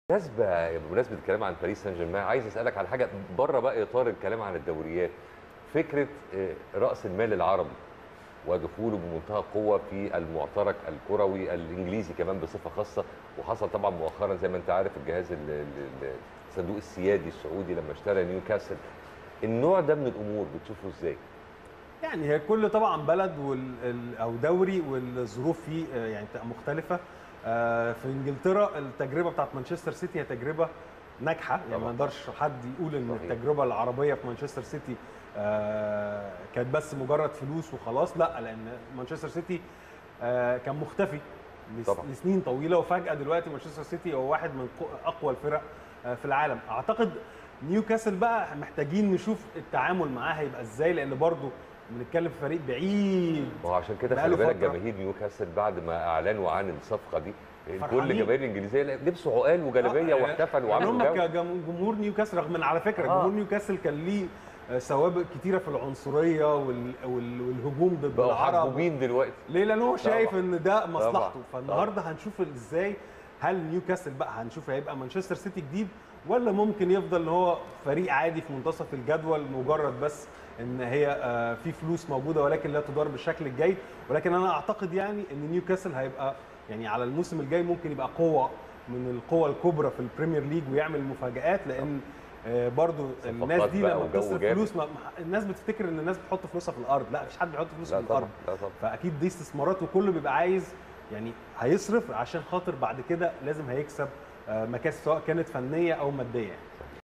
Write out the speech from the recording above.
بالمناسبه بمناسبه الكلام عن باريس سان جيرمان عايز اسالك على حاجه بره بقى اطار الكلام عن الدوريات فكره آه، راس المال العربي ودخوله بمنتهى القوه في المعترك الكروي الانجليزي كمان بصفه خاصه وحصل طبعا مؤخرا زي ما انت عارف الجهاز ال- ال- ال- الصندوق السيادي السعودي لما اشترى نيوكاسل النوع ده من الامور بتشوفه ازاي؟ يعني هي كل طبعا بلد وال ال- او دوري والظروف فيه آه، يعني بتبقى مختلفه آه، في انجلترا التجربه بتاعت مانشستر سيتي هي تجربه ناجحه يعني طبعاً. ما نقدرش حد يقول ان صحيح. التجربه العربيه في مانشستر سيتي آه، كانت بس مجرد فلوس وخلاص لا لان مانشستر سيتي آه، كان مختفي لس- طبعاً. لسنين طويله وفجاه دلوقتي مانشستر سيتي هو واحد من قو- اقوى الفرق آه، في العالم اعتقد نيوكاسل بقى محتاجين نشوف التعامل معاه هيبقى ازاي لان برضو بنتكلم في فريق بعيد ما هو عشان كده بقاله خلي بالك فترة. جماهير نيوكاسل بعد ما اعلنوا عن الصفقه دي كل فرحانين. الجماهير الانجليزيه لبسوا عقال وجلابيه آه، واحتفلوا يعني وعملوا هم جو كجمهور نيوكاسل رغم ان على فكره آه. جمهور نيوكاسل كان ليه آه، سوابق كتيره في العنصريه وال... وال... والهجوم ضد بقوا العرب حبوبين دلوقتي ليه لان هو شايف طبعاً. ان ده طبعاً. مصلحته فالنهارده هنشوف ازاي هل نيوكاسل بقى هنشوف هيبقى مانشستر سيتي جديد ولا ممكن يفضل ان هو فريق عادي في منتصف الجدول مجرد بس ان هي آه، في فلوس موجوده ولكن لا تدار بالشكل الجيد ولكن انا اعتقد يعني ان نيوكاسل هيبقى يعني على الموسم الجاي ممكن يبقى قوه من القوى الكبرى في البريمير ليج ويعمل مفاجآت لان آه، برضو الناس دي بقى لما وجو بتصرف جامد. فلوس ما ما- الناس بتفتكر ان الناس بتحط فلوسها في الارض لا مفيش حد بيحط فلوسه لا في طبعا الارض لا طبعا فاكيد دي استثمارات وكله بيبقى عايز يعني هيصرف عشان خاطر بعد كده لازم هيكسب آه، مكاسب سواء كانت فنيه او ماديه يعني.